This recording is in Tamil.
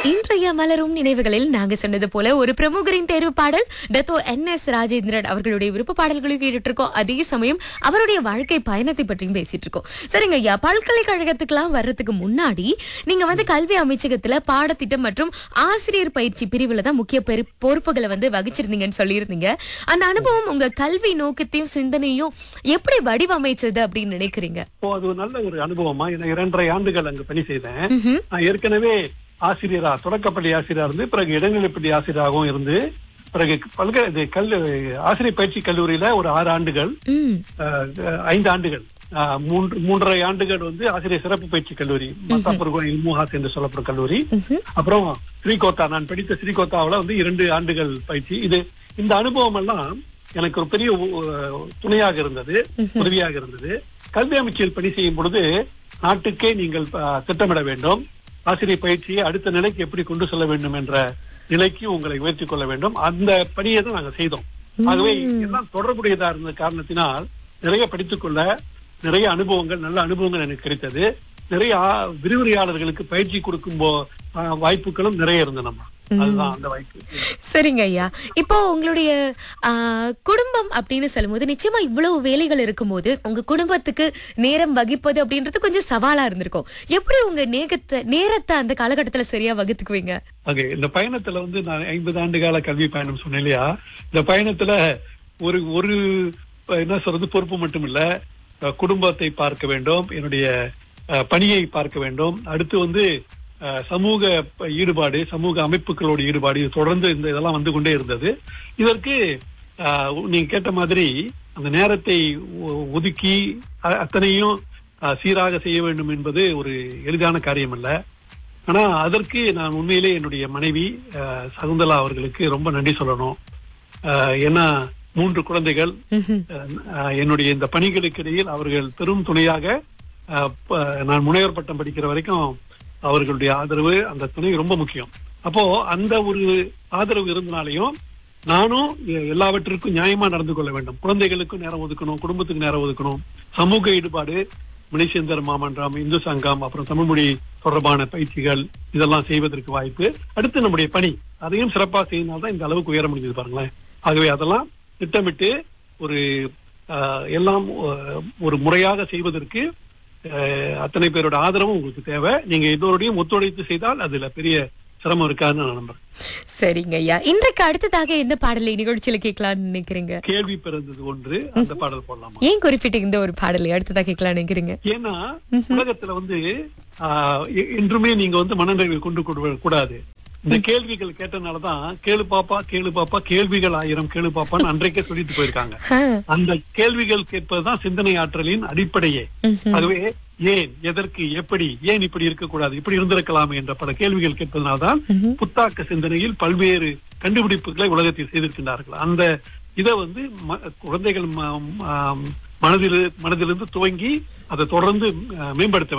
இன்றைய மலரும் நினைவுகளில் நாங்க சொன்னது போல ஒரு பிரமுகரின் தேர்வு பாடல் டத்தோ என் எஸ் ராஜேந்திரன் அவர்களுடைய விருப்ப பாடல்களையும் கேட்டுட்டு இருக்கோம் அதே சமயம் அவருடைய வாழ்க்கை பயணத்தை பற்றியும் பேசிட்டு இருக்கோம் சரிங்க ஐயா பல்கலைக்கழகத்துக்குலாம் வர்றதுக்கு முன்னாடி நீங்க வந்து கல்வி அமைச்சகத்துல பாடத்திட்டம் மற்றும் ஆசிரியர் பயிற்சி பிரிவுல தான் முக்கிய பெரு- பொறுப்புகளை வந்து வகிச்சிருந்தீங்கன்னு சொல்லியிருந்தீங்க அந்த அனுபவம் உங்க கல்வி நோக்கத்தையும் சிந்தனையும் எப்படி வடிவமைச்சது அப்படின்னு நினைக்கிறீங்க இப்போ அது ஒரு நல்ல ஒரு அனுபவமா ஏன்னா இரண்டரை ஆண்டுகள் அங்க பணி செய்தேன் ம்ஹும். நான் ஏற்கனவே ஆசிரியரா தொடக்கப்பள்ளி ஆசிரியரா இருந்து பிறகு இடைநிலைப்பள்ளி ஆசிரியராகவும் இருந்து பிறகு பல்கலை இது கல் ஆசிரியர் பயிற்சி கல்லூரியில ஒரு ஆறு ஆண்டுகள் ம் அஹ், ஐந்து ஆண்டுகள் அஹ், மூன்று மூன்றரை ஆண்டுகள் வந்து ஆசிரியர் சிறப்பு பயிற்சி கல்லூரி மத்தாபுரம் இல்முஹாஸ் என்று சொல்லப்படும் கல்லூரி ம்ஹும். அப்புறம் ஸ்ரீகோத்தா நான் படித்த ஸ்ரீகோத்தாவுல வந்து இரண்டு ஆண்டுகள் பயிற்சி இது இந்த அனுபவம் எல்லாம் எனக்கு ஒரு பெரிய உ- துணையாக இருந்தது உதவியாக இருந்தது கல்வி அமைச்சில் பணி செய்யும் பொழுது நாட்டுக்கே நீங்கள் அஹ், திட்டமிட வேண்டும் ஆசிரியர் பயிற்சியை அடுத்த நிலைக்கு எப்படி கொண்டு செல்ல வேண்டும் என்ற நிலைக்கு உங்களை உயர்த்தி கொள்ள வேண்டும் அந்த பணியை தான் நாங்க செய்தோம் ஆகவே எல்லாம் தொடர்புடையதா இருந்த காரணத்தினால் நிறைய படித்துக்கொள்ள நிறைய அனுபவங்கள் நல்ல அனுபவங்கள் எனக்கு கிடைத்தது நிறைய ஆ- விரிவுரையாளர்களுக்கு பயிற்சி கொடுக்கும் போ- ஆ, வாய்ப்புகளும் நிறைய இருந்தனம்மா அதுதான் அந்த வாய்ப்பு சரிங்க ஐயா இப்போ உங்களுடைய ஆ, குடும்பம் அப்படின்னு சொல்லும்போது நிச்சயமா இவ்வளவு வேலைகள் இருக்கும்போது உங்க குடும்பத்துக்கு நேரம் வகிப்பது அப்படின்றது கொஞ்சம் சவாலா இருந்திருக்கும் எப்படி உங்க நேகத்தை நேரத்தை அந்த காலகட்டத்துல சரியா வகுத்துக்குவீங்க ஓகே இந்த பயணத்துல வந்து நான் ஐம்பது ஆண்டு கால கல்வி பயணம் சொன்னேன் இல்லையா இந்த பயணத்துல ஒரு ஒரு அஹ், என்ன சொல்றது பொறுப்பு மட்டும் இல்ல அஹ், குடும்பத்தை பார்க்க வேண்டும் என்னுடைய அஹ், பணியை பார்க்க வேண்டும் அடுத்து வந்து அஹ், சமூக ப- ஈடுபாடு சமூக அமைப்புகளோட ஈடுபாடு இது தொடர்ந்து இந்த இதெல்லாம் வந்து கொண்டே இருந்தது இதற்கு அஹ், நீங்க கேட்ட மாதிரி அந்த நேரத்தை ஒ- ஒதுக்கி அ- அத்தனையும் அஹ், சீராக செய்ய வேண்டும் என்பது ஒரு எளிதான காரியம் அல்ல ஆனா அதற்கு நான் உண்மையிலே என்னுடைய மனைவி அஹ், சகுந்தலா அவர்களுக்கு ரொம்ப நன்றி சொல்லணும் அஹ், ஏன்னா மூன்று குழந்தைகள் ம்ஹும். அஹ், என்னுடைய இந்த பணிகளுக்கு இடையில் அவர்கள் பெரும் துணையாக அஹ், ப- நான் முனைவர் பட்டம் படிக்கிற வரைக்கும் அவர்களுடைய ஆதரவு அந்த துணை ரொம்ப முக்கியம் அப்போ அந்த ஒரு ஆதரவு இருந்தனாலையும் நானும் எ- எல்லாவற்றிற்கும் நியாயமா நடந்து கொள்ள வேண்டும் குழந்தைகளுக்கும் நேரம் ஒதுக்கணும் குடும்பத்துக்கு நேரம் ஒதுக்கணும் சமூக ஈடுபாடு மணிசேந்தர் மாமன்றம் இந்து சங்கம் அப்புறம் தமிழ்மொழி தொடர்பான பயிற்சிகள் இதெல்லாம் செய்வதற்கு வாய்ப்பு அடுத்து நம்முடைய பணி அதையும் சிறப்பா செய்யறதுனால இந்த அளவுக்கு உயர முடிஞ்சது பாருங்களேன் ஆகவே அதெல்லாம் திட்டமிட்டு ஒரு ஆஹ், எல்லாம் ஆஹ், ஒரு முறையாக செய்வதற்கு ஆஹ், அத்தனை பேரோட ஆதரவும் உங்களுக்கு தேவை நீங்க எல்லோருடையும் ஒத்துழைத்து செய்தால் அதுல பெரிய சிரமம் இருக்காதுன்னு நான் நம்புறேன் சரிங்க ஐயா இன்றைக்கு அடுத்ததாக எந்த பாடலை நிகழ்ச்சியில கேட்கலாம்னு நினைக்கிறீங்க கேள்வி பிறந்தது ஒன்று அந்த பாடல் போடலாமா ஏன் குறிப்பிட்ட இந்த ஒரு பாடலை அடுத்ததாக கேட்கலாம் நினைக்கிறீங்க ஏன்னா உலகத்துல வந்து ஆஹ், எ- என்றுமே நீங்க வந்து மனநிறைவை கொண்டு கொடு- கூடாது இந்த கேள்விகள் கேட்டனாலதான் கேளு பாப்பா கேளு பாப்பா கேள்விகள் ஆயிரம் கேளு பாப்பான்னு அன்றைக்கே சொல்லிட்டு போயிருக்காங்க ஆ, அந்த கேள்விகள் கேட்பதுதான் சிந்தனை ஆற்றலின் அடிப்படையே ம்ஹும். ஆகவே ஏன் எதற்கு எப்படி ஏன் இப்படி இருக்கக்கூடாது இப்படி இருந்திருக்கலாம் என்ற பல கேள்விகள் கேட்பதனால்தான் ம்ஹும். புத்தாக்க சிந்தனையில் பல்வேறு கண்டுபிடிப்புகளை உலகத்தில் செய்திருக்கின்றார்கள் அந்த இதை வந்து ம- குழந்தைகள் ம- ம- மனதில் மனதிலிருந்து துவங்கி அதை தொடர்ந்து அஹ், மேம்படுத்த